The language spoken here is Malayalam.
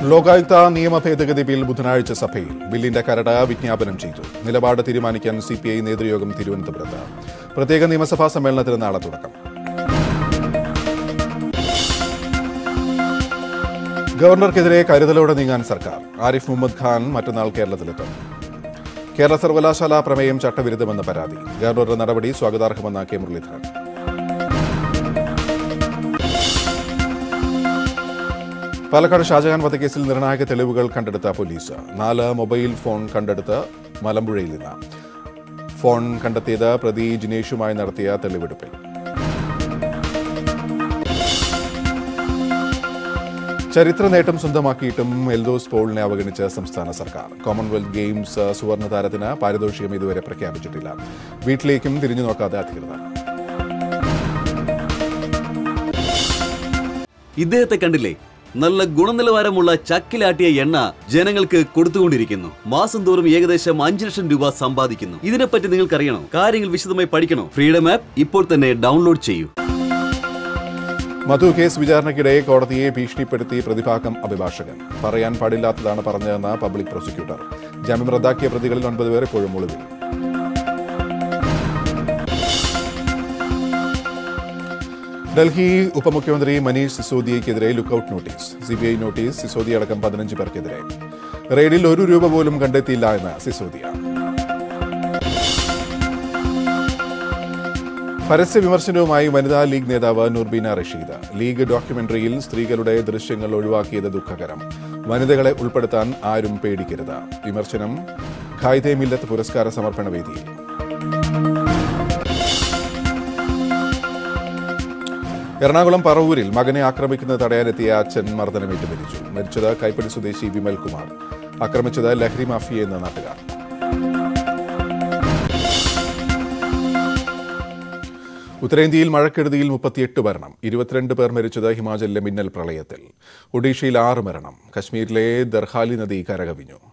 ലോകായുക്ത നിയമ ഭേദഗതി ബിൽ ബുധനാഴ്ച സഭയിൽ ബില്ലിന്റെ കരട് വിജ്ഞാപനം ചെയ്തു നിലപാട് തീരുമാനിക്കാൻ സി പി ഐ നേതൃയോഗം തിരുവനന്തപുരത്ത് പ്രത്യേക നിയമസഭാ സമ്മേളനത്തിന് നാളെ തുടക്കം ഗവർണർക്കെതിരെ കരുതലോടെ നീങ്ങാൻ സർക്കാർ ആരിഫ് മുഹമ്മദ് ഖാൻ മറ്റന്നാൾ കേരളത്തിലെത്തും കേരള സർവകലാശാല പ്രമേയം ചട്ടവിരുദ്ധമെന്ന് പരാതി ഗവർണറുടെ നടപടി സ്വാഗതാർഹമെന്ന് കെ മുരളീധരൻ പാലക്കാട് ഷാജഹാൻ വധക്കേസിൽ നിർണായക തെളിവുകൾ കണ്ടെടുത്ത പോലീസ് നാല് മൊബൈൽ ഫോൺ കണ്ടെടുത്ത് മലമ്പുഴയിൽ നിന്ന് ഫോൺ കണ്ടെത്തിയത് പ്രതി ജിനേഷുമായി നടത്തിയ തെളിവെടുപ്പിൽ ചരിത്ര നേട്ടം സ്വന്തമാക്കിയിട്ടും എൽദോസ് പോളിനെ അവഗണിച്ച് സംസ്ഥാന സർക്കാർ കോമൺവെൽത്ത് ഗെയിംസ് സുവർണ താരത്തിന് പാരിതോഷികം ഇതുവരെ പ്രഖ്യാപിച്ചിട്ടില്ല വീട്ടിലേക്കും തിരിഞ്ഞു നോക്കാതെ അധികൃതർ ഇദ്ദേഹത്തെ കണ്ടില്ലേ നല്ല ഗുണനിലവാരമുള്ള ചക്കിലാട്ടിയ എണ്ണ ജനങ്ങൾക്ക് കൊടുത്തുകൊണ്ടിരിക്കുന്നു മാസം തോറും ഏകദേശം അഞ്ച് ലക്ഷം രൂപ സമ്പാദിക്കുന്നു ഇതിനെപ്പറ്റി നിങ്ങൾക്കറിയണോ കാര്യങ്ങൾ വിശദമായി പഠിക്കണോ ഫ്രീഡം ആപ്പ് ഇപ്പോൾ തന്നെ ഡൗൺലോഡ് ചെയ്യൂ മധു കേസ് വിചാരണയ്ക്കിടെ കോടതിയെ ഭീഷണിപ്പെടുത്തി പ്രതിഭാഗം അഭിഭാഷകൻ പറയാൻ പാടില്ലാത്തതാണ് പറഞ്ഞതെന്ന് പബ്ലിക് പ്രോസിക്യൂട്ടർ ജാമ്യം റദ്ദാക്കിയ പ്രതികളിൽ ഒൻപത് പേർ ഇപ്പോഴും ഒളിവിൽ ഡൽഹി ഉപമുഖ്യമന്ത്രി മനീഷ് സിസോദിയയ്ക്കെതിരെ lookout notice CBI notice Sisodia അടക്കം പതിനഞ്ച് പേർക്കെതിരെ റെയ്ഡിൽ ഒരു രൂപ പോലും കണ്ടെത്തിയില്ല എന്ന് സിസോദിയ പരസ്യ വിമർശനവുമായി വനിതാ ലീഗ് നേതാവ് നൂർബീന റഷീദ് ലീഗ് ഡോക്യുമെന്ററിയിൽ സ്ത്രീകളുടെ ദൃശ്യങ്ങൾ ഒഴിവാക്കിയത് ദുഃഖകരം വനിതകളെ ഉൾപ്പെടുത്താൻ ആരും പേടിക്കരുത് വിമർശനം ഖായ്ദെ മില്ലത്ത് പുരസ്കാര സമർപ്പണ വേദിയിൽ എറണാകുളം പറവൂരിൽ മകനെ ആക്രമിക്കുന്നത് തടയാനെത്തിയ അച്ഛൻ മർദ്ദനമേറ്റ് മരിച്ചു മരിച്ചത് കൈപ്പടി സ്വദേശി വിമൽ കുമാർ ആക്രമിച്ചത് ലഹരി മാഫിയ എന്ന നാട്ടുകാർ ഉത്തരേന്ത്യയിൽ മഴക്കെടുതിയിൽ മുപ്പത്തിയെട്ട് മരണം ഇരുപത്തിരണ്ട് പേർ മരിച്ചത് ഹിമാചലിലെ മിന്നൽ പ്രളയത്തിൽ ഒഡീഷയിൽ ആറ് മരണം കശ്മീരിലെ ദർഹാലി നദി കരകവിഞ്ഞു